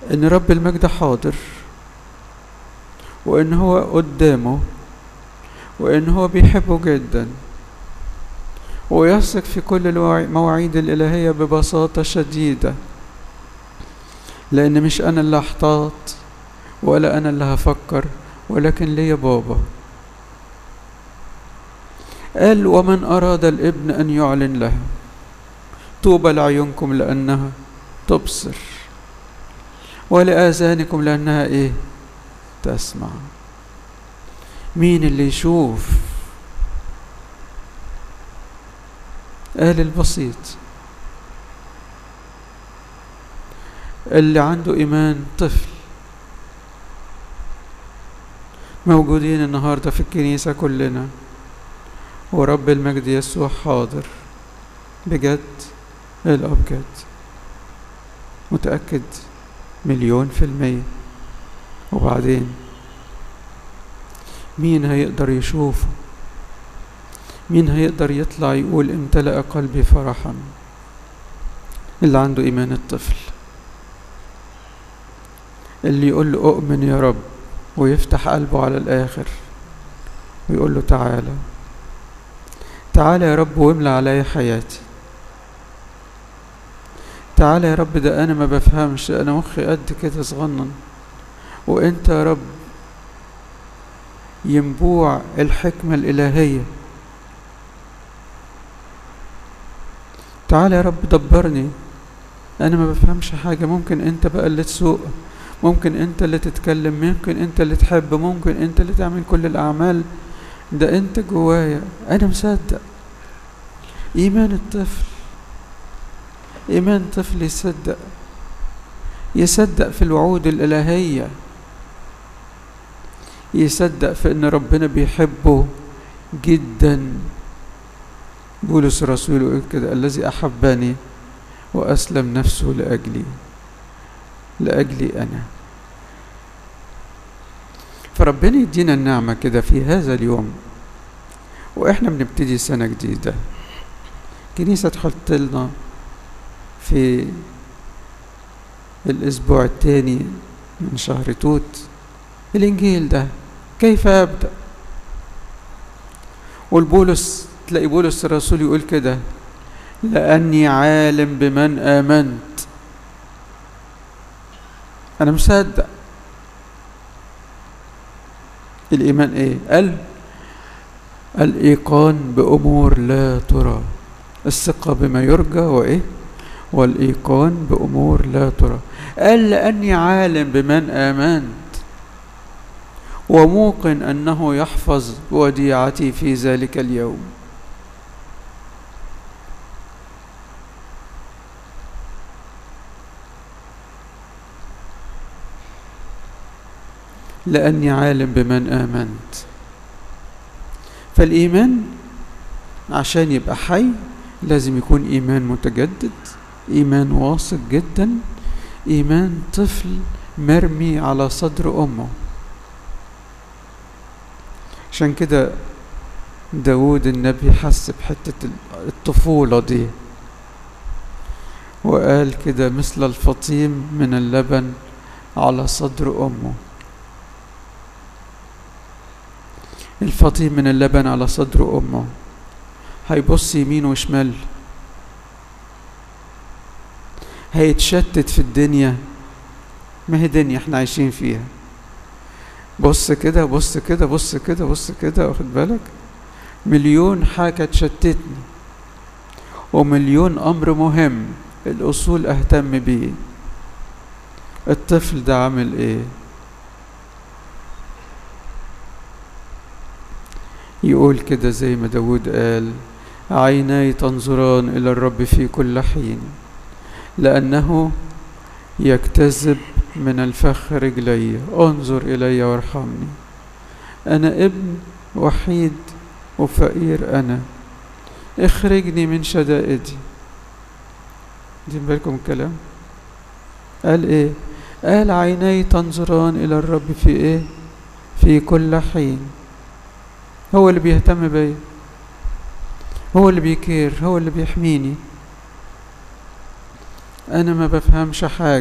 ان رب المجد حاضر وان هو قدامه وان هو بيحبه جدا ويثق في كل المواعيد الالهيه ببساطه شديده لان مش انا اللي هحتاط ولا انا اللي هفكر ولكن ليا بابا قال ومن اراد الابن ان يعلن له طوبى لعيونكم لانها تبصر ولآذانكم لأنها إيه تسمع مين اللي يشوف قال البسيط اللي عنده إيمان طفل موجودين النهاردة في الكنيسة كلنا ورب المجد يسوع حاضر بجد الأب بجد متأكد مليون في المية وبعدين مين هيقدر يشوفه مين هيقدر يطلع يقول امتلأ قلبي فرحا اللي عنده إيمان الطفل اللي يقول له أؤمن يا رب ويفتح قلبه على الآخر ويقول له تعالى تعالى يا رب واملى علي حياتي تعالى يا رب ده انا ما بفهمش انا مخي قد كده صغنن وانت يا رب ينبوع الحكمة الإلهية تعالى يا رب دبرني أنا ما بفهمش حاجة ممكن أنت بقى اللي تسوق ممكن أنت اللي تتكلم ممكن أنت اللي تحب ممكن أنت اللي تعمل كل الأعمال ده أنت جوايا أنا مصدق إيمان الطفل إيمان طفل يصدق يصدق في الوعود الإلهية يصدق في إن ربنا بيحبه جدا بولس الرسول يقول كده الذي أحبني وأسلم نفسه لأجلي لأجلي أنا فربنا يدينا النعمة كده في هذا اليوم وإحنا بنبتدي سنة جديدة كنيسة تحط لنا في الأسبوع الثاني من شهر توت الإنجيل ده كيف أبدأ والبولس تلاقي بولس الرسول يقول كده لأني عالم بمن آمنت أنا مصدق الإيمان إيه؟ قال الإيقان بأمور لا ترى الثقة بما يرجى وإيه؟ والإيقان بأمور لا ترى قال لأني عالم بمن آمنت وموقن أنه يحفظ وديعتي في ذلك اليوم لأني عالم بمن آمنت فالإيمان عشان يبقى حي لازم يكون إيمان متجدد إيمان واثق جدا إيمان طفل مرمي على صدر أمه عشان كده داود النبي حس بحتة الطفولة دي وقال كده مثل الفطيم من اللبن على صدر أمه الفطيم من اللبن على صدر أمه هيبص يمين وشمال هيتشتت في الدنيا ما هي دنيا احنا عايشين فيها بص كده بص كده بص كده بص كده واخد بالك مليون حاجة تشتتني ومليون أمر مهم الأصول أهتم بيه الطفل ده عامل إيه يقول كده زي ما داود قال عيناي تنظران إلى الرب في كل حين لأنه يكتذب من الفخ رجلي انظر إلي وارحمني أنا ابن وحيد وفقير أنا اخرجني من شدائدي دي بالكم الكلام قال ايه قال عيني تنظران إلى الرب في ايه في كل حين هو اللي بيهتم بيا هو اللي بيكير هو اللي بيحميني انا ما بفهمش حاجه